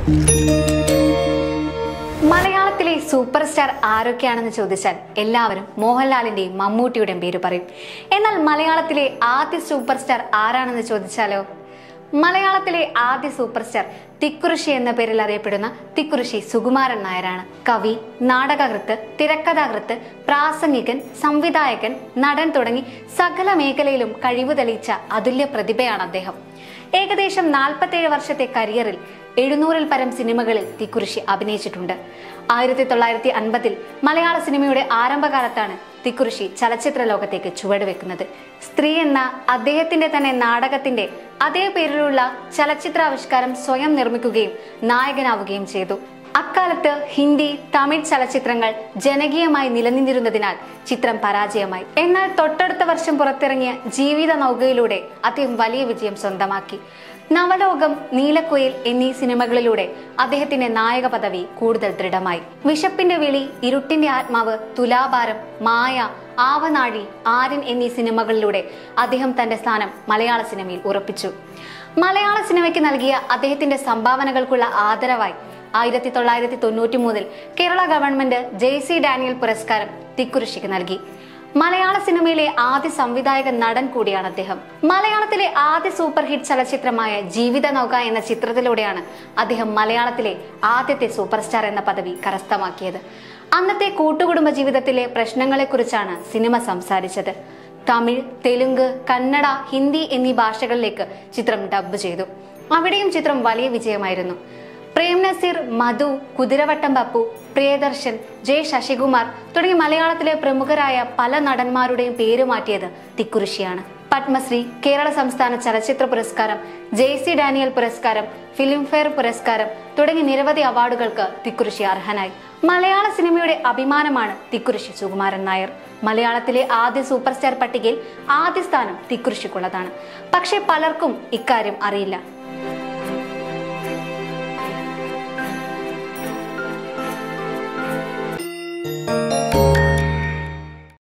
മലയാളത്തിലെ super star ആരൊക്കെയാണെന്ന് ചോദിച്ചാൽ എല്ലാവരും മോഹൻലാലിന്റെയും മമ്മൂട്ടിയുടെയും പേര് പറയും എന്നാൽ മലയാളത്തിലെ ആദ്യ സൂപ്പർ സ്റ്റാർ ആരാണെന്ന് ചോദിച്ചാലോ മലയാളത്തിലെ ആദ്യ സൂപ്പർ സ്റ്റാർ തിക്കുറിശി എന്ന പേരിൽ അറിയപ്പെടുന്ന തിക്കുറിശി സുകുമാരൻ നായരാണ് കവി നാടകകൃത്ത് തിരക്കഥാകൃത്ത് പ്രാസംഗികൻ സംവിധായകൻ നടൻ തുടങ്ങി സകല മേഖലയിലും കഴിവ് തെളിയിച്ച അതുല്യ പ്രതിഭയാണ് അദ്ദേഹം ഏകദേശം നാൽപ്പത്തേഴ് വർഷത്തെ കരിയറിൽ എഴുന്നൂറിൽ പരം സിനിമകളിൽ തിക്കുറിശി അഭിനയിച്ചിട്ടുണ്ട് ആയിരത്തി തൊള്ളായിരത്തി അൻപതിൽ മലയാള സിനിമയുടെ ആരംഭകാലത്താണ് തിക്കുറിശി ചലച്ചിത്ര ലോകത്തേക്ക് ചുവടുവെക്കുന്നത് സ്ത്രീ എന്ന അദ്ദേഹത്തിന്റെ തന്നെ നാടകത്തിന്റെ അതേ പേരിലുള്ള ചലച്ചിത്രാവിഷ്കാരം സ്വയം നിർമ്മിക്കുകയും നായകനാവുകയും ചെയ്തു അക്കാലത്ത് ഹിന്ദി തമിഴ് ചലച്ചിത്രങ്ങൾ ജനകീയമായി നിലനിന്നിരുന്നതിനാൽ ചിത്രം പരാജയമായി എന്നാൽ തൊട്ടടുത്ത വർഷം പുറത്തിറങ്ങിയ ജീവിത നൗകയിലൂടെ അദ്ദേഹം വലിയ വിജയം സ്വന്തമാക്കി നവലോകം നീലക്കുയിൽ എന്നീ സിനിമകളിലൂടെ അദ്ദേഹത്തിന്റെ നായക പദവി കൂടുതൽ ദൃഢമായി വിശപ്പിന്റെ വിളി ഇരുട്ടിന്റെ ആത്മാവ് തുലാഭാരം മായ ആവനാഴി ആര്യൻ എന്നീ സിനിമകളിലൂടെ അദ്ദേഹം തന്റെ സ്ഥാനം മലയാള സിനിമയിൽ ഉറപ്പിച്ചു മലയാള സിനിമയ്ക്ക് നൽകിയ അദ്ദേഹത്തിന്റെ സംഭാവനകൾക്കുള്ള ആദരവായി ആയിരത്തി തൊള്ളായിരത്തി തൊണ്ണൂറ്റി മൂന്നിൽ Kerala government J C Daniel പുരസ്കാരം തിക്കുറിശിക്ക് നൽകി മലയാള സിനിമയിലെ ആദ്യ സംവിധായക നടൻ കൂടിയാണ് അദ്ദേഹം മലയാളത്തിലെ ആദ്യ സൂപ്പർ ഹിറ്റ് ചലച്ചിത്രമായ ജീവിത നൗക എന്ന ചിത്രത്തിലൂടെയാണ് അദ്ദേഹം മലയാളത്തിലെ ആദ്യത്തെ സൂപ്പർ സ്റ്റാർ എന്ന പദവി കരസ്ഥമാക്കിയത് അന്നത്തെ കൂട്ടുകുടുംബ ജീവിതത്തിലെ പ്രശ്നങ്ങളെക്കുറിച്ചാണ് സിനിമ സംസാരിച്ചത് തമിഴ് തെലുങ്ക് കന്നഡ ഹിന്ദി എന്നീ ഭാഷകളിലേക്ക് ചിത്രം ഡബ് ചെയ്തു അവിടെയും ചിത്രം വലിയ വിജയമായിരുന്നു പ്രേം നസീർ മധു കുതിരവട്ടം പപ്പു പ്രിയദർശൻ ജെ ശശികുമാർ തുടങ്ങി മലയാളത്തിലെ പ്രമുഖരായ പല നടന്മാരുടെയും പേര് മാറ്റിയത് തിക്കുറിശിയാണ് പത്മശ്രീ കേരള സംസ്ഥാന ചലച്ചിത്ര പുരസ്കാരം ജെ സി ഡാനിയൽ പുരസ്കാരം ഫിലിംഫെയർ പുരസ്കാരം തുടങ്ങി നിരവധി അവാർഡുകൾക്ക് തിക്കുറിശി അർഹനായി മലയാള സിനിമയുടെ അഭിമാനമാണ് തിക്കുറിശി സുകുമാരൻ നായർ മലയാളത്തിലെ ആദ്യ സൂപ്പർ സ്റ്റാർ പട്ടികയിൽ ആദ്യ സ്ഥാനം തിക്കുറിശിക്കുള്ളതാണ് പക്ഷേ പലർക്കും ഇക്കാര്യം അറിയില്ല